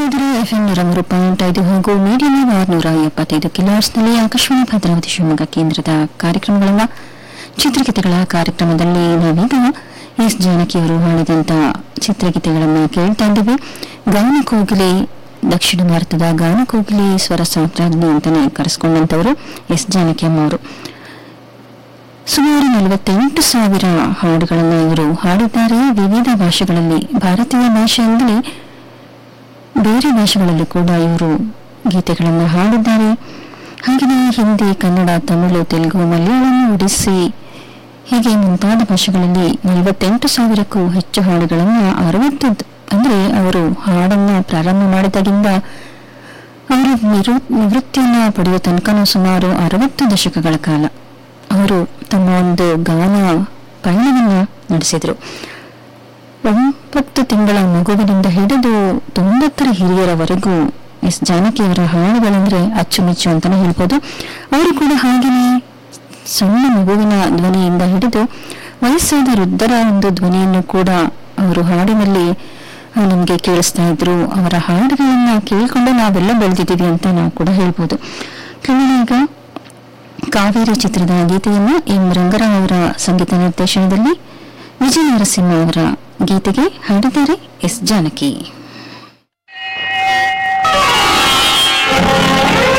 ಇದ್ರೆ ಎಫ್ಎಂ ನೂರ ಮೂರು ಪಾಯಿಂಟ್ ಐದು ಹಾಗೂ ಮೀಡಿಯಂ ಆರುನೂರ ಎಪ್ಪತ್ತೈದು ಕಿಲೋರ್ಸ್ನಲ್ಲಿ ಆಕಾಶವಾಣಿ ಭದ್ರಾವತಿ ಶಿವಮೊಗ್ಗ ಕೇಂದ್ರದ ಕಾರ್ಯಕ್ರಮಗಳನ್ನ ಚಿತ್ರಗೀತೆಗಳ ಕಾರ್ಯಕ್ರಮದಲ್ಲಿ ನಾವೀಗ ಎಸ್ ಜಾನಕಿಯವರು ಹಾಡಿದಂತ ಚಿತ್ರಗೀತೆಗಳನ್ನು ಕೇಳ್ತಾ ಇದ್ದೀವಿ ಗಾನ ಕೋಗಿಲೆ ದಕ್ಷಿಣ ಭಾರತದ ಗಾನ ಕೋಗಿಲೆ ಸ್ವರ ಸಾಮ್ರಾಜ್ಞಿ ಅಂತಾನೆ ಕರೆಸ್ಕೊಂಡಂತವರು ಎಸ್ ಜಾನಕಿ ಅಮ್ಮವರು ಸುಮಾರು ನಲವತ್ತೆಂಟು ಸಾವಿರ ಹಾಡುಗಳನ್ನು ಇವರು ಹಾಡಿದ್ದಾರೆ ವಿವಿಧ ಭಾಷೆಗಳಲ್ಲಿ ಭಾರತೀಯ ಭಾಷೆಯಿಂದಲೇ ಬೇರೆ ಭಾಷೆಗಳಲ್ಲೂ ಕೂಡ ಇವರು ಗೀತೆಗಳನ್ನು ಹಾಡಿದ್ದಾರೆ ಹಾಗೆಯೇ ಹಿಂದಿ ಕನ್ನಡ ತಮಿಳು ತೆಲುಗು ಮಲಯಾಳಂ ಒಡಿಸ್ಸಿ ಹೀಗೆ ಮುಂತಾದ ಭಾಷೆಗಳಲ್ಲಿ ನಲವತ್ತೆಂಟು ಸಾವಿರಕ್ಕೂ ಹೆಚ್ಚು ಹಾಡುಗಳನ್ನು ಅರವತ್ತು ಅಂದ್ರೆ ಅವರು ಹಾಡನ್ನ ಪ್ರಾರಂಭ ಮಾಡಿದಾಗಿಂದ ಅವರು ನಿರು ನಿವೃತ್ತಿಯನ್ನ ಪಡೆಯುವ ತನಕನೂ ಸುಮಾರು ಅರವತ್ತು ದಶಕಗಳ ಕಾಲ ಅವರು ತಮ್ಮ ಒಂದು ಗಾನ ಪಯಣವನ್ನ ನಡೆಸಿದರು ಒಂಬತ್ತು ತಿಂಗಳ ಮಗುವಿನಿಂದ ಹಿಡಿದು ತೊಂಬತ್ತರ ಹಿರಿಯರವರೆಗೂ ಎಸ್ ಜಾನಕಿಯವರ ಹಾಡುಗಳೆಂದ್ರೆ ಅಚ್ಚುಮೆಚ್ಚು ಅಂತಾನೆ ಹೇಳ್ಬೋದು ಅವರು ಕೂಡ ಹಾಗೆಯೇ ಸಣ್ಣ ಮಗುವಿನ ಧ್ವನಿಯಿಂದ ಹಿಡಿದು ವಯಸ್ಸಾದ ವೃದ್ಧರ ಒಂದು ಧ್ವನಿಯನ್ನು ಕೂಡ ಅವರು ಹಾಡಿನಲ್ಲಿ ನಮಗೆ ಕೇಳಿಸ್ತಾ ಇದ್ರು ಅವರ ಹಾಡುಗಳನ್ನ ಕೇಳಿಕೊಂಡು ನಾವೆಲ್ಲ ಬೆಳೆದಿದ್ದೀವಿ ಅಂತ ನಾವು ಕೂಡ ಹೇಳ್ಬೋದು ಕೇಳೋಣ ಈಗ ಕಾವೇರಿ ಚಿತ್ರದ ಗೀತೆಯನ್ನು ಎಂ ರಂಗರಾವ್ ಅವರ ಸಂಗೀತ ನಿರ್ದೇಶನದಲ್ಲಿ ವಿಜಯ ನರಸಿಂಹ ಅವರ ಗೀತೆಗೆ ಹಾಡಿದ್ದಾರೆ ಎಸ್ ಜಾನಕಿ